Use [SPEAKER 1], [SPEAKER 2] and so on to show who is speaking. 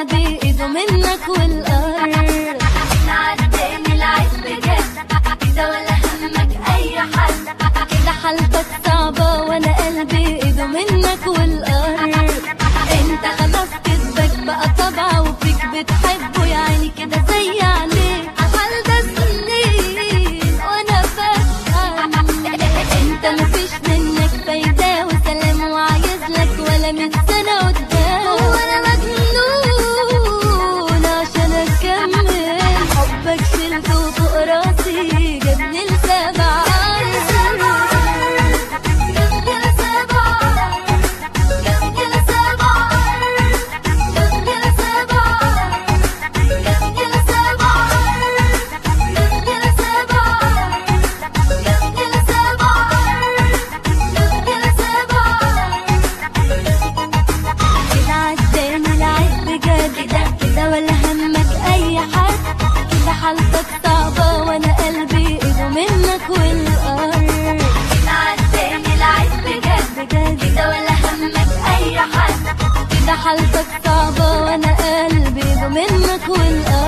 [SPEAKER 1] قلبي ايده منك والارض
[SPEAKER 2] عداني العيش بجد كده ولا همك اي حد
[SPEAKER 1] كده حالتك صعبة وانا قلبي ايده منك والارض انت خلاص كدبك بقى طبعه وفيك بتحبه يعني كده زي عليك عمل ده سنين وانا بفهم انت مفيش منك فايدة وسلام وعايز لك ولا من سنة قدام وانا مجنون عشان اكمل حبك شلته فوق راسي جابني لسبع
[SPEAKER 2] جنبي لسبع جنبي لسبع جنبي لسبع جنبي لسبع جنبي لسبع جنبي لسبع جنبي لسبع
[SPEAKER 1] كده عداني العيب بجد كده كده ولا همك اي حد كده حالتك صعبة وانا قلبي ايده منك والارض
[SPEAKER 2] عداني العيش بجد
[SPEAKER 1] بجد
[SPEAKER 2] كده ولا همك اي حد
[SPEAKER 1] كده حالتك صعبة وانا قلبي ايده منك والارض